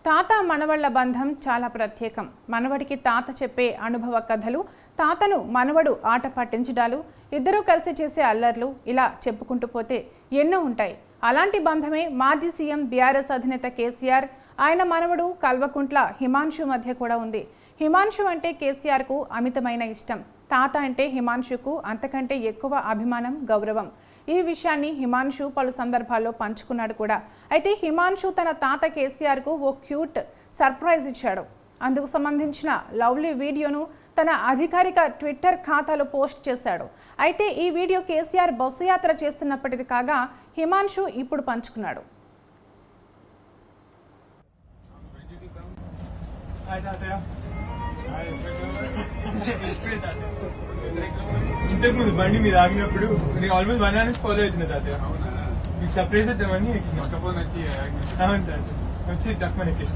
తాత మనవళ్ల బంధం చాలా ప్రత్యేకం మనవడికి తాత చెప్పే అనుభవ కథలు తాతను మనవడు ఆట పట్టించడాలు ఇద్దరూ కలిసి చేసే అల్లర్లు ఇలా చెప్పుకుంటూ పోతే ఎన్నో ఉంటాయి అలాంటి బంధమే మాజీ సీఎం బీఆర్ఎస్ అధినేత కేసీఆర్ ఆయన మనవడు కల్వకుంట్ల హిమాంశు మధ్య కూడా ఉంది హిమాంశు అంటే కేసీఆర్కు అమితమైన ఇష్టం తాత అంటే హిమాంశుకు అంతకంటే ఎక్కువ అభిమానం గౌరవం ఈ విషయాన్ని హిమాంశు పలు సందర్భాల్లో పంచుకున్నాడు కూడా అయితే హిమాంశు తన తాత కేసీఆర్కు ఓ క్యూట్ సర్ప్రైజ్ ఇచ్చాడు అందుకు సంబంధించిన లవ్లీ వీడియోను తన అధికారిక ట్విట్టర్ ఖాతాలో పోస్ట్ చేశాడు అయితే ఈ వీడియో కేసీఆర్ బస్సు యాత్ర చేస్తున్నప్పటిది కాగా హిమాంశు ఇప్పుడు పంచుకున్నాడు హాయ్ తాతయ్య ఇంతకు ముందు బండి మీద ఆగినప్పుడు నేను ఆల్మోస్ట్ వన్ అవర్ ఫాలో అవుతున్నా తాతయ్య మీకు సర్ప్రైజ్ ఇద్దామని ఫోన్ వచ్చి అవును తాత వచ్చి టక్మని ఎక్కేసిన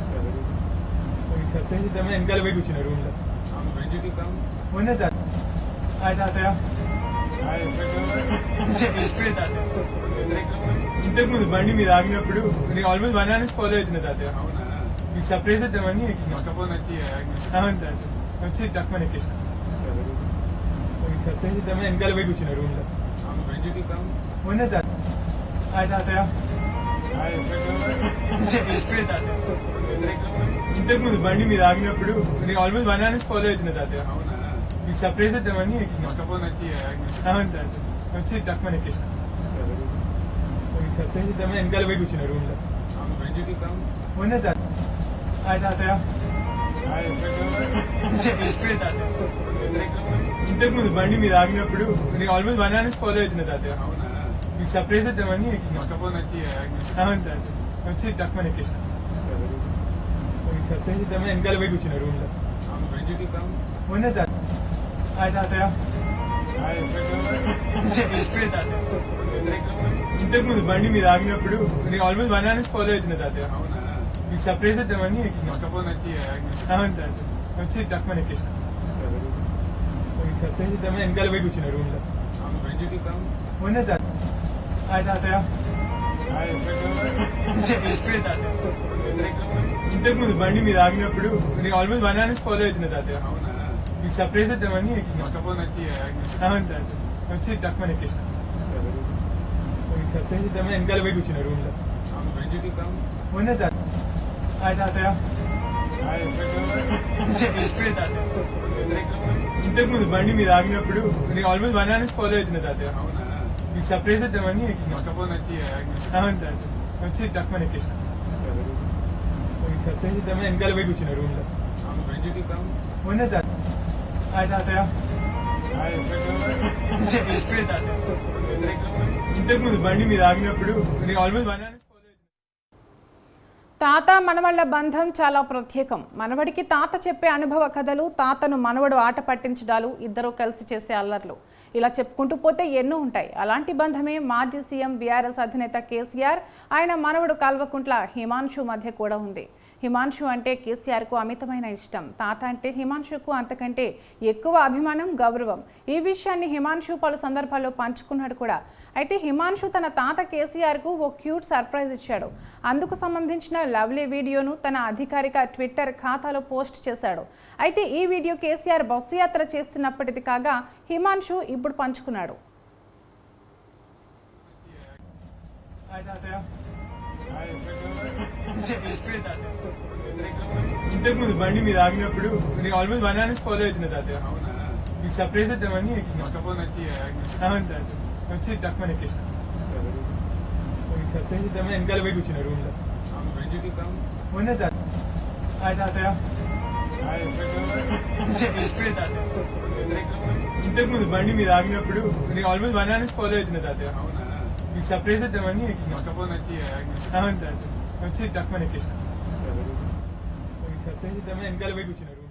మీకు సర్ప్రైజ్ ఇద్దామని వెనకాల పోయి కూర్చున్నా రూమ్ లో when did you come? మొన్న తాత హాయ్ తాతయ్య Hi, ఇప్పుడే తాతయ్య ఇంతకు ముందు బండి మీద ఆగినప్పుడు నేను ఆల్మోస్ట్ వన్ అవర్ ఫాలో అవుతున్నా తాతయ్య అవునా మీకు సర్ప్రైజ్ ఇద్దామని ఫోన్ వచ్చి అవును తాత వచ్చి టక్మని ఎక్కేసిన మీకు సర్ప్రైజ్ ఇద్దామని వెనకాల పోయి కూర్చున్నా రూమ్ లో when did you come? మొన్న తాత హాయ్ తాతయ్య Hi, ఇప్పుడే తాతయ్య ఇంతకు ముందు బండి మీద ఆగినప్పుడు నేను ఆల్మోస్ట్ వన్ అవర్ ఫాలో అవుతున్నా తాతయ్య అవునా మీకు సర్ప్రైజ్ ఇద్దామని ఫోన్ వచ్చి అవును తాత వచ్చి టక్మని ఎక్కేసిన మీకు సర్ప్రైజ్ ఇద్దామని వెనకాల పోయి కూర్చున్నా రూమ్ లో when did you come? మొన్న తాత హాయ్ తాతయ్య Hi, ఇప్పుడే తాతయ్య ఇంతకు ముందు బండి మీద ఆగినప్పుడు నేను ఆల్మోస్ట్ వన్ అవర్ ఫాలో అవుతున్నా తాతయ్య అవునా మీకు సర్ప్రైజ్ ఇద్దామని ఫోన్ వచ్చి అవును తాత వచ్చి టక్మని ఎక్కేసిన మీకు సర్ప్రైజ్ ఇద్దామని వెనకాల పోయి కూర్చున్నా రూమ్ లో when did you come? మొన్న తాత హాయ్ తాతయ్య Hi, ఇప్పుడే తాతయ్య ఇంతకు ముందు బండి మీద ఆగినప్పుడు నేను ఆల్మోస్ట్ వన్ అవర్ ఫాలో అవుతున్నా తాతయ్య అవునా మీకు సర్ప్రైజ్ ఇద్దామని ఫోన్ వచ్చి అవును తాత వచ్చి టక్మని ఎక్కేసిన మీకు సర్ప్రైజ్ ఇద్దామని వెనకాల పోయి కూర్చున్నా రూమ్ లో when did you come? మొన్న తాత హాయ్ తాతయ్య Hi, ఇప్పుడే తాతయ్య ఇంతకు ముందు బండి మీద ఆగినప్పుడు నేను ఆల్మోస్ట్ వన్ అవర్ ఫాలో అవుతున్నా తాతయ్య అవునా మీకు సర్ప్రైజ్ ఇద్దామని ఫోన్ వచ్చి అవును తాత వచ్చి టక్మని ఎక్కేసిన మీకు సర్ప్రైజ్ ఇద్దామని వెనకాల పోయి కూర్చున్నా రూమ్ లో when did you come? మొన్న తాత హాయ్ తాతయ్య Hi, ఇప్పుడే తాతయ్య ఇంతకు ముందు బండి మీద ఆగినప్పుడు నేను ఆల్మోస్ట్ వన్ అవర్ ఫాలో అవుతున్నా తాతయ్య అవునా మీకు సర్ప్రైజ్ ఇద్దామని ఫోన్ వచ్చి అవును తాత వచ్చి టక్మని ఎక్కేసిన మీకు సర్ప్రైజ్ ఇద్దామని వెనకాల పోయి కూర్చున్నా రూమ్ లో when did you come? మొన్న తాత హాయ్ తాతయ్య Hi, ఇప్పుడే తాతయ్య ఇంతకు ముందు బండి మీద ఆగినప్పుడు నేను ఆల్మోస్ట్ వన్ అవర్ ఫాలో అవుతున్నా తాత మనవళ్ల బంధం చాలా ప్రత్యేకం మనవడికి తాత చెప్పే అనుభవ కథలు తాతను మనవడు ఆట పట్టించడాలు ఇద్దరూ కలిసి చేసే అల్లర్లు ఇలా చెప్పుకుంటూ పోతే ఎన్నో ఉంటాయి అలాంటి బంధమే మాజీ సీఎం బీఆర్ఎస్ అధినేత కేసీఆర్ ఆయన మనవడు కాల్వకుంట్ల హిమాంశు మధ్య కూడా ఉంది హిమాంశు అంటే కేసీఆర్కు అమితమైన ఇష్టం తాత అంటే హిమాంశుకు అంతకంటే ఎక్కువ అభిమానం గౌరవం ఈ విషయాన్ని హిమాంశు పలు సందర్భాల్లో పంచుకున్నాడు కూడా అయితే హిమాంశు తన తాత కేసీఆర్కు ఓ క్యూట్ సర్ప్రైజ్ ఇచ్చాడు అందుకు సంబంధించిన లవ్లీ వీడియోను తన అధికారిక ట్విట్టర్ ఖాతాలో పోస్ట్ చేశాడు అయితే ఈ వీడియో కేసీఆర్ బస్సు యాత్ర చేస్తున్నప్పటిది కాగా హిమాంశు ఇప్పుడు పంచుకున్నాడు హాయ్ తాతయ్య Hi, ఇప్పుడే తాతయ్య ఇంతకు ముందు బండి మీద ఆగినప్పుడు నేను ఆల్మోస్ట్ వన్ అవర్ ఫాలో అవుతున్నా తాతయ్య అవునా మీకు సర్ప్రైజ్ ఇద్దామని ఫోన్ వచ్చి అవును తాత వచ్చి టక్మని ఎక్కేసిన మీకు సర్ప్రైజ్ ఇద్దామని వెనకాల పోయి కూర్చున్నా రూమ్ లో when did you come? మొన్న తాత హాయ్ తాతయ్య Hi, ఇప్పుడే తాతయ్య ఇంతకు ముందు బండి మీద ఆగినప్పుడు నేను ఆల్మోస్ట్ వన్ అవర్ ఫాలో అవుతున్నా తాతయ్య అవునా మీకు సర్ప్రైజ్ ఇద్దామని ఫోన్ వచ్చి అవును తాత వచ్చి టక్మని ఎక్కేసిన మీకు సర్ప్రైజ్ ఇద్దామని వెనకాల పోయి కూర్చున్నా